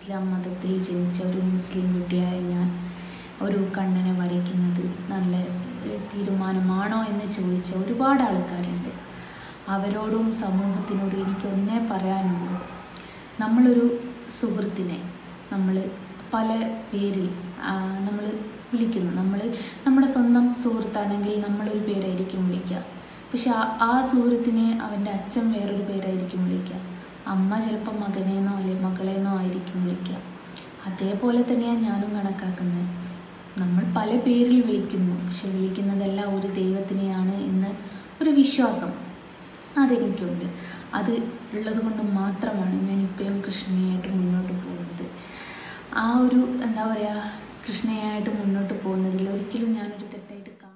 ഇസ്ലാം മതത്തിൽ ജനിച്ച ഒരു മുസ്ലിം കുട്ടിയായ ഞാൻ ഒരു കണ്ണനെ വരയ്ക്കുന്നത് നല്ല ഏഹ്, തീരുമാനമാണോ എന്ന് ചോദിച്ച ഒരുപാട് ആൾക്കാരുണ്ട് അവരോടും സമൂഹത്തിനോടും എനിക്ക് ഒന്നേ പറയാനുള്ളൂ നമ്മളൊരു സുഹൃത്തിനെ നമ്മൾ പല പേരിൽ നമ്മൾ വിളിക്കുന്നു നമ്മൾ നമ്മുടെ സ്വന്തം സുഹൃത്താണെങ്കിൽ നമ്മളൊരു പേരായിരിക്കും വിളിക്കുക പക്ഷെ ആ ആ സുഹൃത്തിനെ അവൻ്റെ അച്ഛൻ വേറൊരു പേരായിരിക്കും വിളിക്കുക അമ്മ ചിലപ്പോൾ മകനെന്നോ അല്ലെങ്കിൽ മകളെന്നോ ആയിരിക്കും വിളിക്കുക അതേപോലെ തന്നെയാണ് ഞാനും കണക്കാക്കുന്നത് നമ്മൾ പല പേരിൽ വിളിക്കുന്നു പക്ഷെ വിളിക്കുന്നതെല്ലാം ഒരു ദൈവത്തിനെയാണ് എന്ന് ഒരു വിശ്വാസം അതെനിക്കുണ്ട് അത് ഉള്ളത് കൊണ്ട് മാത്രമാണ് ഞാൻ ഇപ്പോഴും കൃഷ്ണയായിട്ട് മുന്നോട്ട് പോകുന്നത് ആ ഒരു എന്താ പറയുക കൃഷ്ണയായിട്ട് മുന്നോട്ട് പോകുന്നതിൽ ഒരിക്കലും ഞാനൊരു തെറ്റായിട്ട് കാണും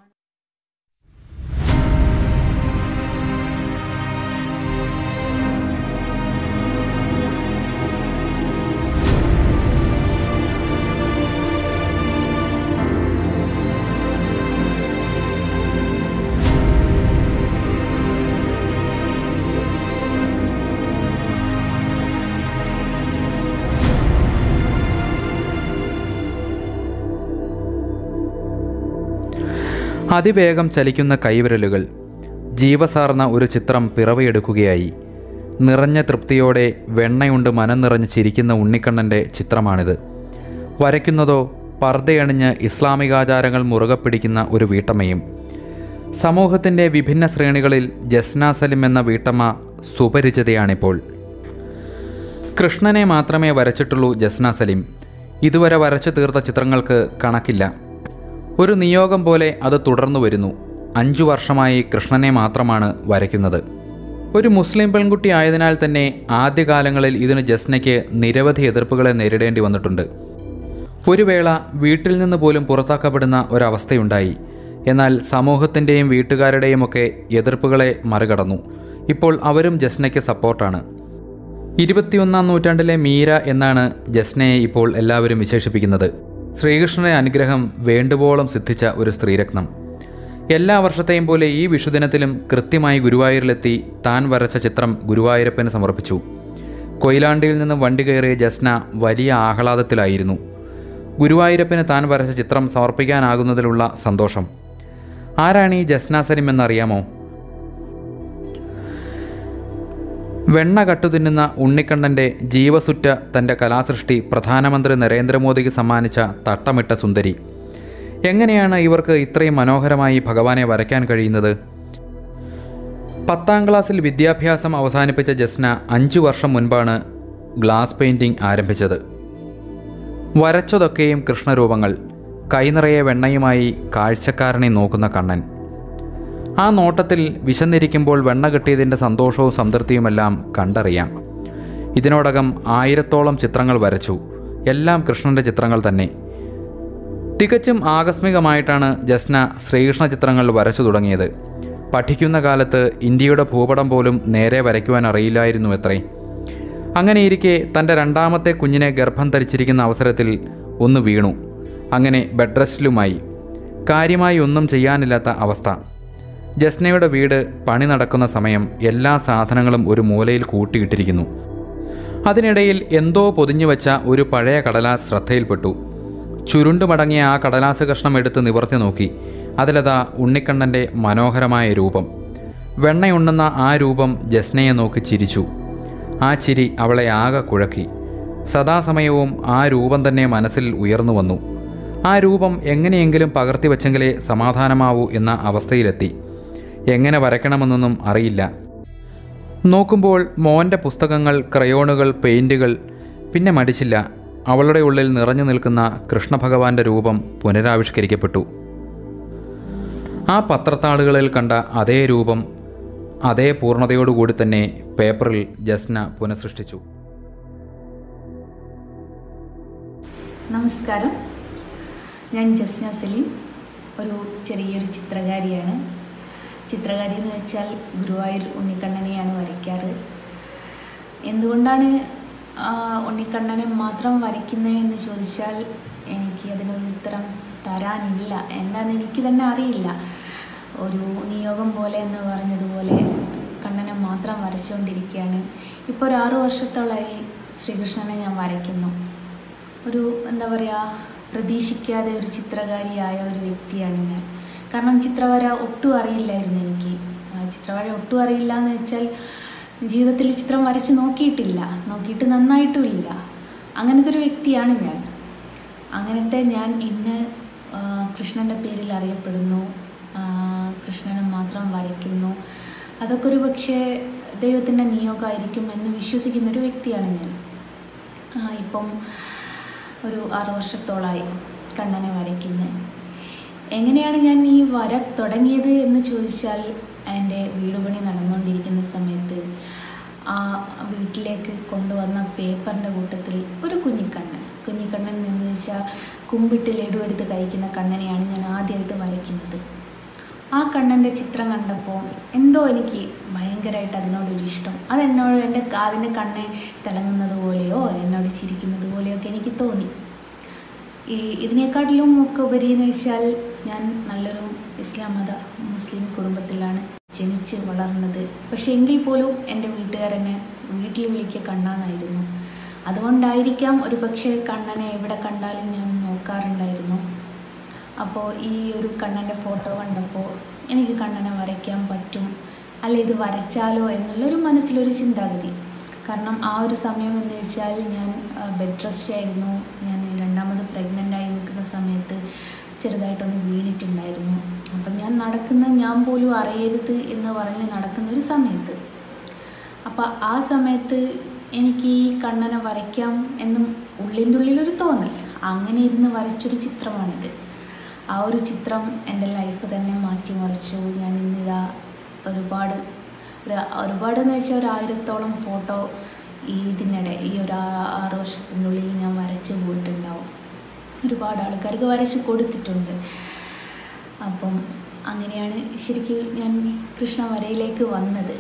അതിവേഗം ചലിക്കുന്ന കൈവിരലുകൾ ജീവസാർന്ന ഒരു ചിത്രം പിറവിയെടുക്കുകയായി നിറഞ്ഞ തൃപ്തിയോടെ വെണ്ണയുണ്ട് മനം നിറഞ്ഞ് ചിരിക്കുന്ന ഉണ്ണിക്കണ്ണൻ്റെ ചിത്രമാണിത് വരയ്ക്കുന്നതോ പർദ്ദയണിഞ്ഞ് ഇസ്ലാമികാചാരങ്ങൾ മുറുകെ പിടിക്കുന്ന ഒരു വീട്ടമ്മയും സമൂഹത്തിൻ്റെ വിഭിന്ന ശ്രേണികളിൽ ജസ്ന സലിം എന്ന വീട്ടമ്മ സുപരിചിതയാണിപ്പോൾ കൃഷ്ണനെ മാത്രമേ വരച്ചിട്ടുള്ളൂ ജസ്ന സലിം ഇതുവരെ വരച്ചു തീർത്ത ചിത്രങ്ങൾക്ക് കണക്കില്ല ഒരു നിയോഗം പോലെ അത് തുടർന്നു വരുന്നു അഞ്ചു വർഷമായി കൃഷ്ണനെ മാത്രമാണ് വരയ്ക്കുന്നത് ഒരു മുസ്ലിം പെൺകുട്ടി ആയതിനാൽ തന്നെ ആദ്യകാലങ്ങളിൽ ഇതിന് ജസ്നയ്ക്ക് നിരവധി എതിർപ്പുകളെ നേരിടേണ്ടി വന്നിട്ടുണ്ട് ഒരു വേള വീട്ടിൽ നിന്ന് പോലും പുറത്താക്കപ്പെടുന്ന ഒരവസ്ഥയുണ്ടായി എന്നാൽ സമൂഹത്തിൻ്റെയും വീട്ടുകാരുടെയും ഒക്കെ എതിർപ്പുകളെ മറികടന്നു ഇപ്പോൾ അവരും ജസ്നയ്ക്ക് സപ്പോർട്ടാണ് ഇരുപത്തിയൊന്നാം നൂറ്റാണ്ടിലെ മീര എന്നാണ് ജസ്നയെ ഇപ്പോൾ എല്ലാവരും വിശേഷിപ്പിക്കുന്നത് ശ്രീകൃഷ്ണന്റെ അനുഗ്രഹം വേണ്ടുവോളം സിദ്ധിച്ച ഒരു സ്ത്രീരത്നം എല്ലാ വർഷത്തെയും പോലെ ഈ വിഷുദിനത്തിലും കൃത്യമായി ഗുരുവായൂരിലെത്തി താൻ വരച്ച ചിത്രം ഗുരുവായൂരപ്പന് സമർപ്പിച്ചു കൊയിലാണ്ടിയിൽ നിന്ന് വണ്ടി കയറിയ ജസ്ന വലിയ ആഹ്ലാദത്തിലായിരുന്നു ഗുരുവായൂരപ്പന് താൻ വരച്ച ചിത്രം സമർപ്പിക്കാനാകുന്നതിലുള്ള സന്തോഷം ആരാണ് ഈ ജസ്ന സലിം എന്നറിയാമോ വെണ്ണ കട്ടുതിന്നുന്ന ഉണ്ണിക്കണ്ണൻ്റെ ജീവസുറ്റ തൻ്റെ കലാസൃഷ്ടി പ്രധാനമന്ത്രി നരേന്ദ്രമോദിക്ക് സമ്മാനിച്ച തട്ടമിട്ട സുന്ദരി എങ്ങനെയാണ് ഇവർക്ക് ഇത്രയും മനോഹരമായി ഭഗവാനെ വരയ്ക്കാൻ കഴിയുന്നത് പത്താം ക്ലാസ്സിൽ വിദ്യാഭ്യാസം അവസാനിപ്പിച്ച ജസ്ന അഞ്ചു വർഷം മുൻപാണ് ഗ്ലാസ് പെയിൻറ്റിംഗ് ആരംഭിച്ചത് വരച്ചതൊക്കെയും കൃഷ്ണരൂപങ്ങൾ കൈനിറയെ വെണ്ണയുമായി കാഴ്ചക്കാരനെ നോക്കുന്ന കണ്ണൻ ആ നോട്ടത്തിൽ വിശന്നിരിക്കുമ്പോൾ വെണ്ണ കിട്ടിയതിൻ്റെ സന്തോഷവും സംതൃപ്തിയുമെല്ലാം കണ്ടറിയാം ഇതിനോടകം ആയിരത്തോളം ചിത്രങ്ങൾ വരച്ചു എല്ലാം കൃഷ്ണൻ്റെ ചിത്രങ്ങൾ തന്നെ തികച്ചും ആകസ്മികമായിട്ടാണ് ജസ്ന ശ്രീകൃഷ്ണ ചിത്രങ്ങൾ വരച്ചു തുടങ്ങിയത് പഠിക്കുന്ന കാലത്ത് ഇന്ത്യയുടെ ഭൂപടം പോലും നേരെ വരയ്ക്കുവാൻ അറിയില്ലായിരുന്നു എത്രേ അങ്ങനെയിരിക്കെ തൻ്റെ രണ്ടാമത്തെ കുഞ്ഞിനെ ഗർഭം ധരിച്ചിരിക്കുന്ന അവസരത്തിൽ ഒന്ന് വീണു അങ്ങനെ ബെഡ് റെസ്റ്റിലുമായി കാര്യമായി ഒന്നും ചെയ്യാനില്ലാത്ത അവസ്ഥ ജസ്നയുടെ വീട് പണി നടക്കുന്ന സമയം എല്ലാ സാധനങ്ങളും ഒരു മൂലയിൽ കൂട്ടിയിട്ടിരിക്കുന്നു അതിനിടയിൽ എന്തോ പൊതിഞ്ഞു വച്ച ഒരു പഴയ കടലാസ് ശ്രദ്ധയിൽപ്പെട്ടു ചുരുണ്ടു മടങ്ങിയ ആ കടലാസ് കഷ്ണം എടുത്ത് നിവർത്തി നോക്കി അതിലതാ ഉണ്ണിക്കണ്ണൻ്റെ മനോഹരമായ രൂപം വെണ്ണയുണ്ണുന്ന ആ രൂപം ജസ്നയെ നോക്കി ചിരിച്ചു ആ ചിരി അവളെ ആകെ കുഴക്കി സദാസമയവും ആ രൂപം തന്നെ മനസ്സിൽ ഉയർന്നു വന്നു ആ രൂപം എങ്ങനെയെങ്കിലും പകർത്തി വച്ചെങ്കിലേ സമാധാനമാവൂ എന്ന അവസ്ഥയിലെത്തി എങ്ങനെ വരയ്ക്കണമെന്നൊന്നും അറിയില്ല നോക്കുമ്പോൾ മോൻ്റെ പുസ്തകങ്ങൾ ക്രയോണുകൾ പെയിൻറ്റുകൾ പിന്നെ മടിച്ചില്ല അവളുടെ ഉള്ളിൽ നിറഞ്ഞു നിൽക്കുന്ന കൃഷ്ണഭഗവാന്റെ രൂപം പുനരാവിഷ്കരിക്കപ്പെട്ടു ആ പത്രത്താളുകളിൽ കണ്ട അതേ രൂപം അതേ പൂർണ്ണതയോടുകൂടി തന്നെ പേപ്പറിൽ ജസ്ന പുനഃസൃഷ്ടിച്ചു നമസ്കാരം ഞാൻ ജസ്ന സലീം ഒരു ചെറിയൊരു ചിത്രകാരിയാണ് ചിത്രകാരി എന്ന് വെച്ചാൽ ഗുരുവായൂർ ഉണ്ണിക്കണ്ണനെയാണ് വരയ്ക്കാറ് എന്തുകൊണ്ടാണ് ആ, ഉണ്ണിക്കണ്ണനെ മാത്രം വരയ്ക്കുന്നത് എന്ന് ചോദിച്ചാൽ എനിക്ക് അതിനൊരു ഉത്തരം തരാനില്ല എന്താണെന്ന് എനിക്ക് തന്നെ അറിയില്ല ഒരു നിയോഗം പോലെ എന്ന് പറഞ്ഞതുപോലെ കണ്ണനെ മാത്രം വരച്ചുകൊണ്ടിരിക്കുകയാണ് ഇപ്പോൾ ഒരു ആറു വർഷത്തോളമായി ശ്രീകൃഷ്ണനെ ഞാൻ വരയ്ക്കുന്നു ഒരു എന്താ പറയുക പ്രതീക്ഷിക്കാതെ ഒരു ചിത്രകാരിയായ ഒരു വ്യക്തിയാണ് ഞാൻ കാരണം ചിത്രവര ഒട്ടും അറിയില്ലായിരുന്നു എനിക്ക് ആ, ചിത്രവര ഒട്ടും അറിയില്ല എന്ന് വെച്ചാൽ ജീവിതത്തിൽ ചിത്രം വരച്ച് നോക്കിയിട്ടില്ല നോക്കിയിട്ട് നന്നായിട്ടുമില്ല അങ്ങനത്തെ ഒരു വ്യക്തിയാണ് ഞാൻ അങ്ങനത്തെ ഞാൻ ഇന്ന് ആ, കൃഷ്ണൻ്റെ പേരിൽ അറിയപ്പെടുന്നു ആ, കൃഷ്ണനെ മാത്രം വരയ്ക്കുന്നു അതൊക്കെ ഒരു പക്ഷേ ദൈവത്തിൻ്റെ നിയോഗമായിരിക്കും എന്ന് വിശ്വസിക്കുന്ന ഒരു വ്യക്തിയാണ് ഞാൻ ആ, ഇപ്പം ഒരു ആറ് വർഷത്തോളമായി കണ്ണനെ വരയ്ക്കുന്നത് എങ്ങനെയാണ് ഞാൻ ഈ വര തുടങ്ങിയത് എന്ന് ചോദിച്ചാൽ എൻ്റെ വീട് പണി നടന്നുകൊണ്ടിരിക്കുന്ന സമയത്ത് ആ വീട്ടിലേക്ക് കൊണ്ടുവന്ന പേപ്പറിൻ്റെ കൂട്ടത്തിൽ ഒരു കുഞ്ഞിക്കണ്ണൻ കുഞ്ഞിക്കണ്ണൻ എന്ന് വെച്ചാൽ കുമ്പിട്ട് ലഡു എടുത്ത് കഴിക്കുന്ന കണ്ണനെയാണ് ഞാൻ ആദ്യമായിട്ട് വരയ്ക്കുന്നത് ആ കണ്ണൻ്റെ ചിത്രം കണ്ടപ്പോൾ എന്തോ എനിക്ക് ഭയങ്കരമായിട്ട് അതിനോടൊരു ഇഷ്ടം അതെന്നോട് എൻ്റെ അതിൻ്റെ കണ്ണ് തിളങ്ങുന്നത് പോലെയോ എന്നോട് ചിരിക്കുന്നത് പോലെയോ ഒക്കെ എനിക്ക് തോന്നി ഈ ഇതിനേക്കാട്ടിലും ഒക്കെ ഉപരി എന്ന് വെച്ചാൽ ഞാൻ നല്ലൊരു ഇസ്ലാം മത മുസ്ലിം കുടുംബത്തിലാണ് ജനിച്ച് വളർന്നത് പക്ഷെ എങ്കിൽ പോലും എൻ്റെ വീട്ടുകാരെന്നെ വീട്ടിൽ വിളിക്കുക കണ്ണാന്നായിരുന്നു അതുകൊണ്ടായിരിക്കാം ഒരു പക്ഷേ കണ്ണനെ എവിടെ കണ്ടാലും ഞാൻ നോക്കാറുണ്ടായിരുന്നു അപ്പോൾ ഈ ഒരു കണ്ണൻ്റെ ഫോട്ടോ കണ്ടപ്പോൾ എനിക്ക് കണ്ണനെ വരയ്ക്കാൻ പറ്റും അല്ല ഇത് വരച്ചാലോ എന്നുള്ളൊരു മനസ്സിലൊരു ചിന്താഗതി കാരണം ആ ഒരു സമയം എന്ന് വെച്ചാൽ ഞാൻ ബെഡ് റെസ്റ്റ് ആയിരുന്നു ഞാൻ രണ്ടാമത് പ്രഗ്നൻ്റ് ആയി നിൽക്കുന്ന സമയത്ത് ചെറുതായിട്ടൊന്ന് വീണിട്ടുണ്ടായിരുന്നു അപ്പം ഞാൻ നടക്കുന്ന ഞാൻ പോലും അറിയരുത് എന്ന് പറഞ്ഞ് നടക്കുന്ന ഒരു സമയത്ത് അപ്പോൾ ആ സമയത്ത് എനിക്ക് ഈ കണ്ണനെ വരയ്ക്കാം എന്നും ഉള്ളിൻ്റെ ഉള്ളിലൊരു തോന്നൽ അങ്ങനെ ഇരുന്ന് വരച്ചൊരു ചിത്രമാണിത് ആ ഒരു ചിത്രം എൻ്റെ ലൈഫ് തന്നെ മാറ്റിമറിച്ചു ഞാൻ ഇന്നിതാ ഒരുപാട് ഒരു ഒരുപാട് എന്ന് വെച്ചാൽ ഒരു ആയിരത്തോളം ഫോട്ടോ ഈ ഇതിനിടെ ഈ ഒരു ആ- ആറ് വർഷത്തിനുള്ളിൽ ഞാൻ വരച്ച് പോയിട്ടുണ്ടാവും ഒരുപാട് ആൾക്കാർക്ക് വരച്ച് കൊടുത്തിട്ടുണ്ട് അപ്പം അങ്ങനെയാണ് ശരിക്കും ഞാൻ കൃഷ്ണ വരയിലേക്ക് വന്നത്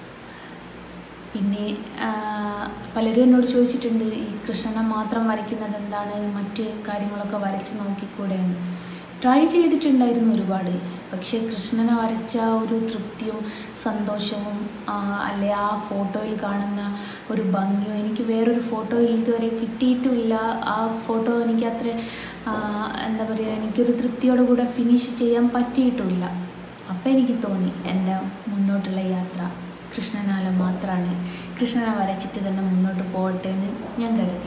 പിന്നെ ആ, പലരും എന്നോട് ചോദിച്ചിട്ടുണ്ട് ഈ കൃഷ്ണനെ മാത്രം വരയ്ക്കുന്നത് എന്താണ് മറ്റ് കാര്യങ്ങളൊക്കെ വരച്ച് നോക്കിക്കൂടെയെന്ന് ട്രൈ ചെയ്തിട്ടുണ്ടായിരുന്നു ഒരുപാട് പക്ഷേ കൃഷ്ണനെ വരച്ച ഒരു തൃപ്തിയും സന്തോഷവും ആ, അല്ലെ ആ ഫോട്ടോയിൽ കാണുന്ന ഒരു ഭംഗിയോ എനിക്ക് വേറൊരു ഫോട്ടോയിൽ ഇതുവരെ കിട്ടിയിട്ടുമില്ല ആ ഫോട്ടോ എനിക്ക് അത്ര ആ, എന്താ പറയുക എനിക്കൊരു തൃപ്തിയോടെ കൂടെ ഫിനിഷ് ചെയ്യാൻ പറ്റിയിട്ടുമില്ല അപ്പം എനിക്ക് തോന്നി എൻ്റെ മുന്നോട്ടുള്ള യാത്ര കൃഷ്ണനാല മാത്രമാണ് കൃഷ്ണനെ വരച്ചിട്ട് തന്നെ മുന്നോട്ട് പോകട്ടെ എന്ന് ഞാൻ കരുതി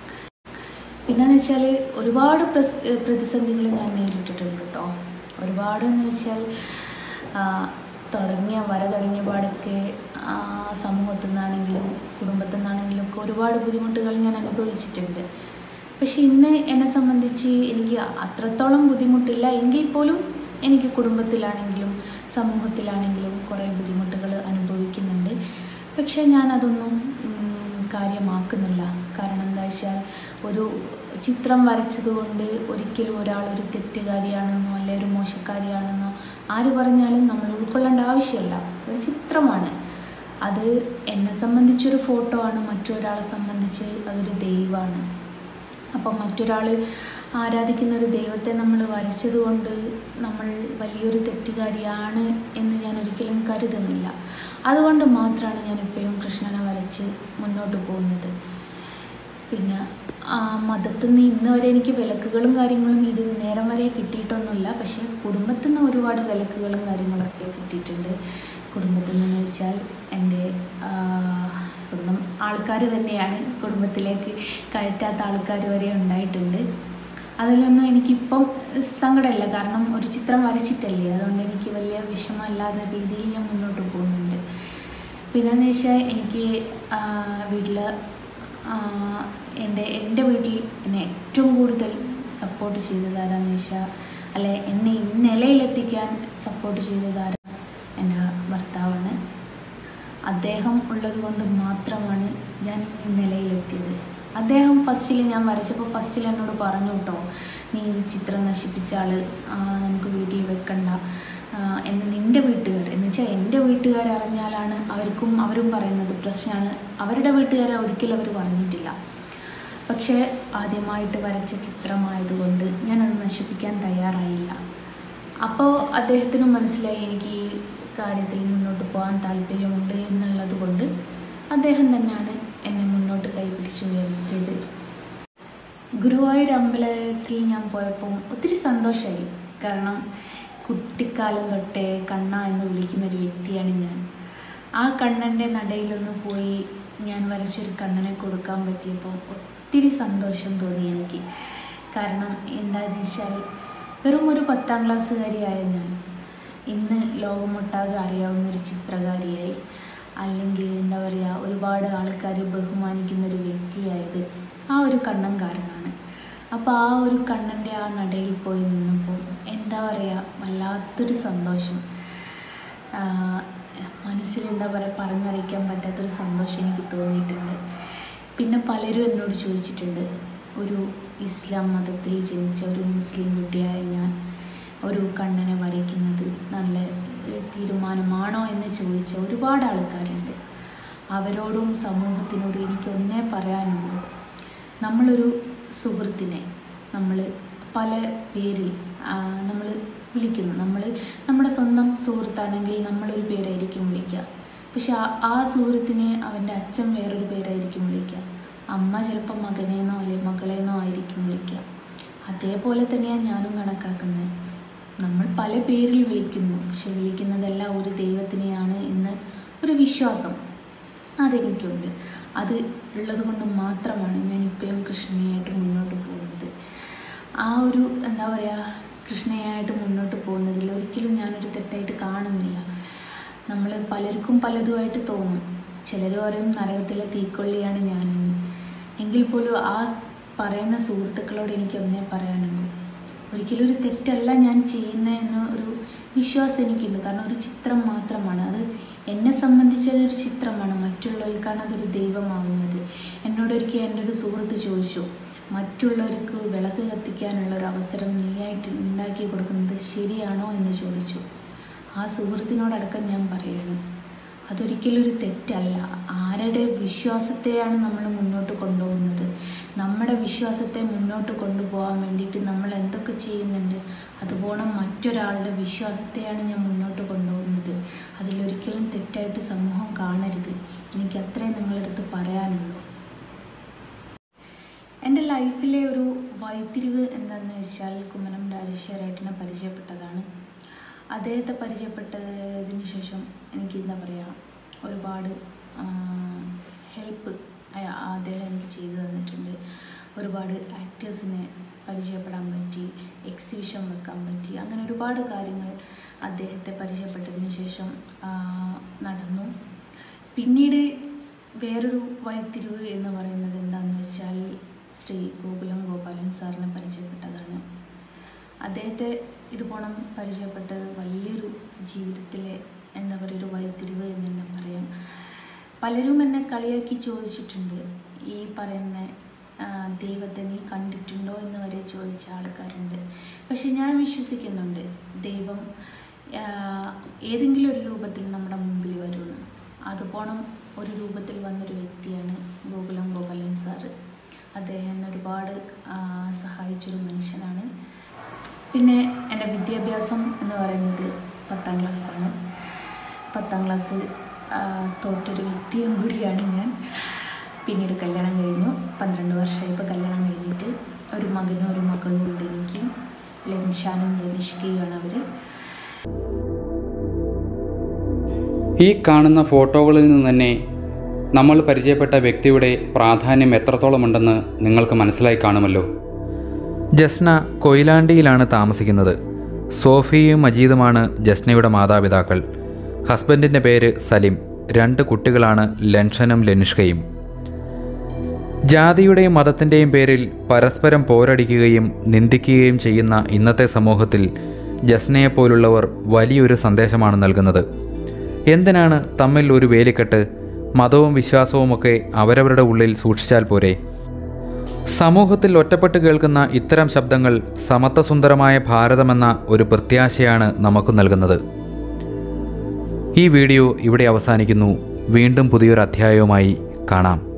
പിന്നെന്ന് വെച്ചാൽ ഒരുപാട് പ്രസ് പ്രതിസന്ധികൾ ഞാൻ നേരിട്ടിട്ടുണ്ട് കേട്ടോ ഒരുപാട് എന്ന് വെച്ചാൽ ആ, തുടങ്ങിയ വര തുടങ്ങിയ പാടൊക്കെ ആ, സമൂഹത്തിൽ നിന്നാണെങ്കിലും കുടുംബത്തിൽ നിന്നാണെങ്കിലും ഒക്കെ ഒരുപാട് ബുദ്ധിമുട്ടുകൾ ഞാൻ അനുഭവിച്ചിട്ടുണ്ട് പക്ഷെ ഇന്ന് എന്നെ സംബന്ധിച്ച് എനിക്ക് അത്രത്തോളം ബുദ്ധിമുട്ടില്ല എങ്കിൽ പോലും എനിക്ക് കുടുംബത്തിലാണെങ്കിലും സമൂഹത്തിലാണെങ്കിലും കുറേ ബുദ്ധിമുട്ടുകൾ അനുഭവിക്കുന്നുണ്ട് പക്ഷേ ഞാനതൊന്നും ഉം, കാര്യമാക്കുന്നില്ല കാരണം എന്താ വെച്ചാൽ ഒരു ചിത്രം വരച്ചതുകൊണ്ട് ഒരിക്കലും ഒരാൾ ഒരു തെറ്റുകാരിയാണെന്നോ അല്ലെ ഒരു മോശക്കാരിയാണെന്നോ ആര് പറഞ്ഞാലും നമ്മൾ ഉൾക്കൊള്ളേണ്ട ആവശ്യമില്ല ഒരു ചിത്രമാണ് അത് എന്നെ സംബന്ധിച്ചൊരു ഫോട്ടോ ആണ് മറ്റൊരാളെ സംബന്ധിച്ച് അതൊരു ദൈവമാണ് അപ്പം മറ്റൊരാൾ ആരാധിക്കുന്ന ഒരു ദൈവത്തെ നമ്മൾ വരച്ചതുകൊണ്ട് നമ്മൾ വലിയൊരു തെറ്റുകാരിയാണ് എന്ന് ഞാൻ ഒരിക്കലും കരുതുന്നില്ല അതുകൊണ്ട് മാത്രമാണ് ഞാൻ ഇപ്പോഴും കൃഷ്ണനെ വരച്ച് മുന്നോട്ട് പോകുന്നത് പിന്നെ ആ മതത്തിൽ നിന്ന് ഇന്ന് വരെ എനിക്ക് വിലക്കുകളും കാര്യങ്ങളും ഇത് നേരം വരെ കിട്ടിയിട്ടൊന്നുമില്ല പക്ഷേ കുടുംബത്തിൽ നിന്ന് ഒരുപാട് വിലക്കുകളും കാര്യങ്ങളൊക്കെ കിട്ടിയിട്ടുണ്ട് കുടുംബത്തിൽ നിന്ന് വെച്ചാൽ എൻ്റെ ആ, സ്വന്തം ആൾക്കാർ തന്നെയാണ് കുടുംബത്തിലേക്ക് കയറ്റാത്ത ആൾക്കാർ വരെ ഉണ്ടായിട്ടുണ്ട് അതിലൊന്നും എനിക്കിപ്പം സങ്കടമില്ല കാരണം ഒരു ചിത്രം വരച്ചിട്ടല്ലേ അതുകൊണ്ട് എനിക്ക് വലിയ വിഷമമില്ലാത്ത രീതിയിൽ ഞാൻ മുന്നോട്ട് പോകുന്നുണ്ട് പിന്നെന്ന് വെച്ചാൽ എനിക്ക് വീട്ടിൽ എൻ്റെ എൻ്റെ വീട്ടിൽ എന്നെ ഏറ്റവും കൂടുതൽ സപ്പോർട്ട് ചെയ്തത് ആരാന്ന് വെച്ചാൽ അല്ലെ എന്നെ ഈ നിലയിലെത്തിക്കാൻ സപ്പോർട്ട് ചെയ്തത് ആരാ എൻ്റെ ഭർത്താവാണ് അദ്ദേഹം ഉള്ളത് കൊണ്ട് മാത്രമാണ് ഞാൻ ഈ നിലയിലെത്തിയത് അദ്ദേഹം ഫസ്റ്റിൽ ഞാൻ വരച്ചപ്പോൾ ഫസ്റ്റിൽ എന്നോട് പറഞ്ഞു കേട്ടോ നീ ഈ ചിത്രം നശിപ്പിച്ച ആൾ നമുക്ക് വീട്ടിൽ വെക്കണ്ട ആ, എന്നെ നിൻ്റെ വീട്ടുകാർ എന്ന് വെച്ചാൽ എൻ്റെ വീട്ടുകാർ അറിഞ്ഞാലാണ് അവർക്കും അവരും പറയുന്നത് പ്രശ്നമാണ് അവരുടെ വീട്ടുകാരെ ഒരിക്കലും അവർ പറഞ്ഞിട്ടില്ല പക്ഷേ ആദ്യമായിട്ട് വരച്ച ചിത്രമായതുകൊണ്ട് ഞാനത് നശിപ്പിക്കാൻ തയ്യാറായില്ല അപ്പോൾ അദ്ദേഹത്തിനും മനസ്സിലായി എനിക്ക് ഈ കാര്യത്തിൽ മുന്നോട്ട് പോകാൻ താല്പര്യമുണ്ട് എന്നുള്ളത് കൊണ്ട് അദ്ദേഹം തന്നെയാണ് എന്നെ മുന്നോട്ട് കൈപിടിച്ച് ഉയർത്തിയത് ഗുരുവായൂർ അമ്പലത്തിൽ ഞാൻ പോയപ്പോൾ ഒത്തിരി സന്തോഷമായി കാരണം കുട്ടിക്കാലം തൊട്ടേ കണ്ണ എന്ന് വിളിക്കുന്ന ഒരു വ്യക്തിയാണ് ഞാൻ ആ കണ്ണൻ്റെ നടയിലൊന്ന് പോയി ഞാൻ വരച്ചൊരു കണ്ണനെ കൊടുക്കാൻ പറ്റിയപ്പോൾ ഒത്തിരി സന്തോഷം തോന്നി എനിക്ക് കാരണം എന്താണെന്ന് വെച്ചാൽ വെറും ഒരു പത്താം ക്ലാസ്സുകാരിയായ ഞാൻ ഇന്ന് ലോകമൊട്ടാകെ അറിയാവുന്ന ഒരു ചിത്രകാരിയായി അല്ലെങ്കിൽ എന്താ പറയുക ഒരുപാട് ആൾക്കാർ ബഹുമാനിക്കുന്ന ഒരു വ്യക്തിയായത് ആ ഒരു കണ്ണൻ കാരണമാണ് അപ്പോൾ ആ ഒരു കണ്ണൻ്റെ ആ നടയിൽ പോയി നിന്നപ്പോൾ എന്താ പറയുക വല്ലാത്തൊരു സന്തോഷം ആഹ് മനസ്സിൽ എന്താ പറയുക പറഞ്ഞറിയിക്കാൻ പറ്റാത്തൊരു സന്തോഷം എനിക്ക് തോന്നിയിട്ടുണ്ട് പിന്നെ പലരും എന്നോട് ചോദിച്ചിട്ടുണ്ട് ഒരു ഇസ്ലാം മതത്തിൽ ജനിച്ച ഒരു മുസ്ലിം കുട്ടിയായ ഞാൻ ഒരു കണ്ണനെ വരയ്ക്കുന്നത് നല്ല ഏഹ്, തീരുമാനമാണോ എന്ന് ചോദിച്ച ഒരുപാട് ആൾക്കാരുണ്ട് അവരോടും സമൂഹത്തിനോടും എനിക്ക് ഒന്നേ പറയാനുള്ളൂ നമ്മളൊരു സുഹൃത്തിനെ നമ്മൾ പല പേരിൽ നമ്മൾ വിളിക്കുന്നു നമ്മൾ നമ്മുടെ സ്വന്തം സുഹൃത്താണെങ്കിൽ നമ്മളൊരു പേരായിരിക്കും വിളിക്കുക പക്ഷെ ആ ആ സുഹൃത്തിനെ അവൻ്റെ അച്ഛൻ വേറൊരു പേരായിരിക്കും വിളിക്കുക അമ്മ ചിലപ്പോൾ മകനേന്നോ അല്ലെങ്കിൽ മകളേന്നോ ആയിരിക്കും വിളിക്കുക അതേപോലെ തന്നെയാണ് ഞാനും കണക്കാക്കുന്നത് നമ്മൾ പല പേരിൽ വിളിക്കുന്നു പക്ഷെ വിളിക്കുന്നതെല്ലാം ഒരു ദൈവത്തിനെയാണ് എന്ന് ഒരു വിശ്വാസം അതെനിക്കുണ്ട് അത് ഉള്ളത് കൊണ്ട് മാത്രമാണ് ഞാൻ ഇപ്പോഴും കൃഷ്ണയായിട്ട് മുന്നോട്ട് പോകുന്നത് ആ ഒരു എന്താ പറയുക കൃഷ്ണയായിട്ട് മുന്നോട്ട് പോകുന്നതിൽ ഒരിക്കലും ഞാനൊരു തെറ്റായിട്ട് കാണുന്നില്ല നമ്മൾ പലർക്കും പലതുമായിട്ട് തോന്നും ചിലർ പറയും നരകത്തിലെ തീക്കൊള്ളിയാണ് ഞാനെന്ന് എങ്കിൽ പോലും ആ പറയുന്ന സുഹൃത്തുക്കളോട് എനിക്ക് ഒന്നേ പറയാനുള്ളൂ ഒരിക്കലും ഒരു തെറ്റല്ല ഞാൻ ചെയ്യുന്നതെന്ന് ഒരു വിശ്വാസം എനിക്കുണ്ട് കാരണം ഒരു ചിത്രം മാത്രമാണ് അത് എന്നെ സംബന്ധിച്ച് അതൊരു ചിത്രമാണ് മറ്റുള്ളവർക്കാണ് അതൊരു ദൈവമാവുന്നത് എന്നോടൊരിക്കൽ എൻ്റെ ഒരു സുഹൃത്ത് ചോദിച്ചു മറ്റുള്ളവർക്ക് വിളക്ക് കത്തിക്കാനുള്ള ഒരു അവസരം നീയായിട്ട് ഉണ്ടാക്കി കൊടുക്കുന്നത് ശരിയാണോ എന്ന് ചോദിച്ചു ആ സുഹൃത്തിനോടടക്കം ഞാൻ പറയുന്നു അതൊരിക്കലും ഒരു തെറ്റല്ല ആരുടെ വിശ്വാസത്തെയാണ് നമ്മൾ മുന്നോട്ട് കൊണ്ടുപോകുന്നത് നമ്മുടെ വിശ്വാസത്തെ മുന്നോട്ട് കൊണ്ടുപോകാൻ വേണ്ടിയിട്ട് നമ്മൾ എന്തൊക്കെ ചെയ്യുന്നുണ്ട് അതുപോലെ മറ്റൊരാളുടെ വിശ്വാസത്തെയാണ് ഞാൻ മുന്നോട്ട് കൊണ്ടുപോകുന്നത് അതിലൊരിക്കലും തെറ്റായിട്ട് സമൂഹം കാണരുത് എനിക്ക് അത്രയും നിങ്ങളുടെ അടുത്ത് പറയാനുള്ളൂ എൻ്റെ ലൈഫിലെ ഒരു വഴിത്തിരിവ് എന്താണെന്ന് വെച്ചാൽ കുമ്മനം രാജേശ്വരേട്ടനെ പരിചയപ്പെട്ടതാണ് അദ്ദേഹത്തെ പരിചയപ്പെട്ടതിന് ശേഷം എനിക്ക് എന്താ പറയുക ഒരുപാട് ഹെൽപ്പ് അദ്ദേഹം എനിക്ക് ചെയ്തു തന്നിട്ടുണ്ട് ഒരുപാട് ആക്ടേഴ്സിനെ പരിചയപ്പെടാൻ പറ്റി എക്സിബിഷൻ വെക്കാൻ പറ്റി അങ്ങനെ ഒരുപാട് കാര്യങ്ങൾ അദ്ദേഹത്തെ പരിചയപ്പെട്ടതിന് ശേഷം ആ, നടന്നു പിന്നീട് വേറൊരു വഴിത്തിരിവ് എന്ന് പറയുന്നത് എന്താണെന്ന് വെച്ചാൽ ശ്രീ ഗോകുലം ഗോപാലൻ സാറിനെ പരിചയപ്പെട്ടതാണ് അദ്ദേഹത്തെ ഇതുപോണം പരിചയപ്പെട്ടത് വലിയൊരു ജീവിതത്തിലെ എന്താ പറയുക ഒരു വഴിത്തിരിവ് എന്ന് തന്നെ പറയാം പലരും എന്നെ കളിയാക്കി ചോദിച്ചിട്ടുണ്ട് ഈ പറയുന്ന ആ, ദൈവത്തെ നീ കണ്ടിട്ടുണ്ടോ എന്ന് വരെ ചോദിച്ച ആൾക്കാരുണ്ട് പക്ഷെ ഞാൻ വിശ്വസിക്കുന്നുണ്ട് ദൈവം ആ, ഏതെങ്കിലും ഒരു രൂപത്തിൽ നമ്മുടെ മുമ്പിൽ വരുമെന്ന് അതുപോണം ഒരു രൂപത്തിൽ വന്നൊരു വ്യക്തിയാണ് ഗോകുലം ഗോപാലൻ സാറ് അദ്ദേഹം എന്നെ ഒരുപാട് ആ, സഹായിച്ചൊരു മനുഷ്യനാണ് പിന്നെ എൻ്റെ വിദ്യാഭ്യാസം എന്ന് പറയുന്നത് പത്താം ക്ലാസ്സാണ് പത്താം ക്ലാസ് ആ, തോറ്റൊരു വ്യക്തിയും കൂടിയാണ് ഞാൻ പിന്നീട് കല്യാണം കഴിഞ്ഞു പന്ത്രണ്ട് വർഷമായി ഇപ്പോൾ കല്യാണം കഴിഞ്ഞിട്ട് ഒരു മകനും ഒരു മകളും ഉണ്ട് എനിക്ക് ലെൻഷാനും ലെനിഷ്കയുമാണ് അവർ ഈ കാണുന്ന ഫോട്ടോകളിൽ നിന്ന് തന്നെ നമ്മൾ പരിചയപ്പെട്ട വ്യക്തിയുടെ പ്രാധാന്യം എത്രത്തോളമുണ്ടെന്ന് നിങ്ങൾക്ക് മനസ്സിലായി കാണുമല്ലോ ജസ്ന കൊയിലാണ്ടിയിലാണ് താമസിക്കുന്നത് സോഫിയും മജീദുമാണ് ജസ്നയുടെ മാതാപിതാക്കൾ ഹസ്ബൻഡിൻ്റെ പേര് സലിം രണ്ട് കുട്ടികളാണ് ലെൻഷനും ലെനിഷ്കയും ജാതിയുടെയും മതത്തിൻ്റെയും പേരിൽ പരസ്പരം പോരടിക്കുകയും നിന്ദിക്കുകയും ചെയ്യുന്ന ഇന്നത്തെ സമൂഹത്തിൽ ജസ്നയെപ്പോലുള്ളവർ വലിയൊരു സന്ദേശമാണ് നൽകുന്നത് എന്തിനാണ് തമ്മിൽ ഒരു വേലിക്കെട്ട് മതവും വിശ്വാസവുമൊക്കെ അവരവരുടെ ഉള്ളിൽ സൂക്ഷിച്ചാൽ പോരെ സമൂഹത്തിൽ ഒറ്റപ്പെട്ട് കേൾക്കുന്ന ഇത്തരം ശബ്ദങ്ങൾ സമത്വസുന്ദരമായ ഭാരതമെന്ന ഒരു പ്രത്യാശയാണ് നമുക്ക് നൽകുന്നത് ഈ വീഡിയോ ഇവിടെ അവസാനിക്കുന്നു വീണ്ടും പുതിയൊരു അധ്യായവുമായി കാണാം